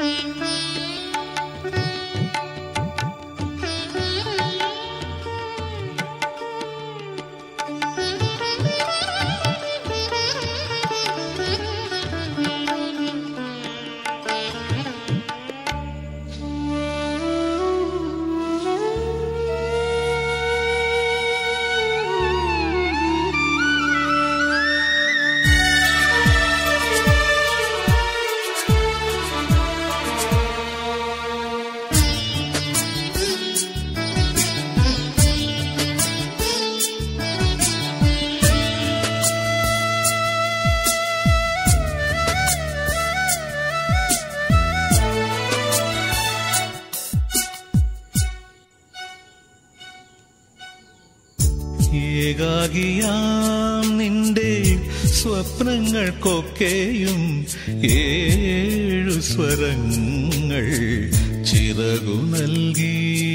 ഏകാകിയാം നിന്റെ സ്വപ്നങ്ങൾക്കൊക്കെയും ഏഴു സ്വരങ്ങൾ ചിറകു നൽകി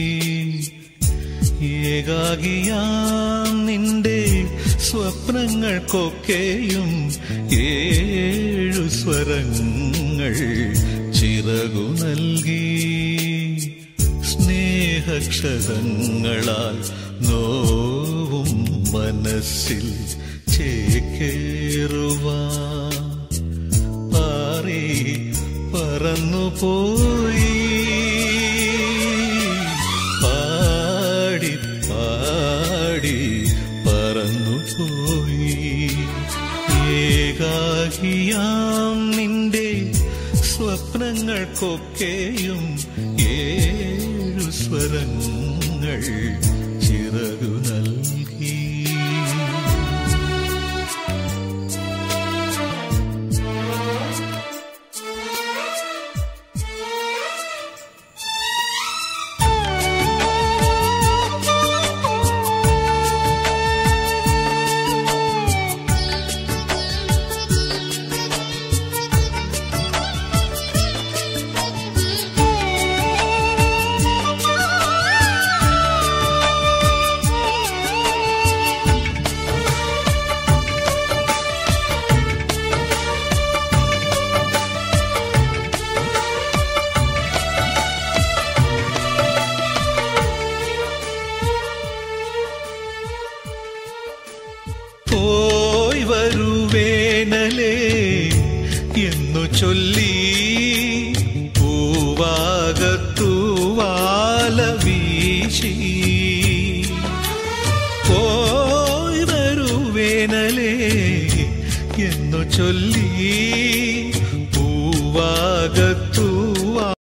ഏകാകിയാം നിന്റെ സ്വപ്നങ്ങൾക്കൊക്കെയും ഏഴു സ്വരങ്ങൾ ചിറകു നൽകി സ്നേഹക്ഷതങ്ങളാൽ നോവും മനസ്സിൽ ചേക്കേറുവാ പാറി പറന്നുപോയി പാടി പാടി പറന്നുപോയി ഏകാകിയാം നിന്റെ സ്വപ്നങ്ങൾക്കൊക്കെയും ഏഴു സ്വരങ്ങൾ ചിറകു നൽകി പോയി വരുവേനലേ എന്നു ചൊല്ലി പൂവാകത്തൂവാല വീശി പോയി വരുവേനലേ എന്നു ചൊല്ലി പൂവാകത്തൂവാല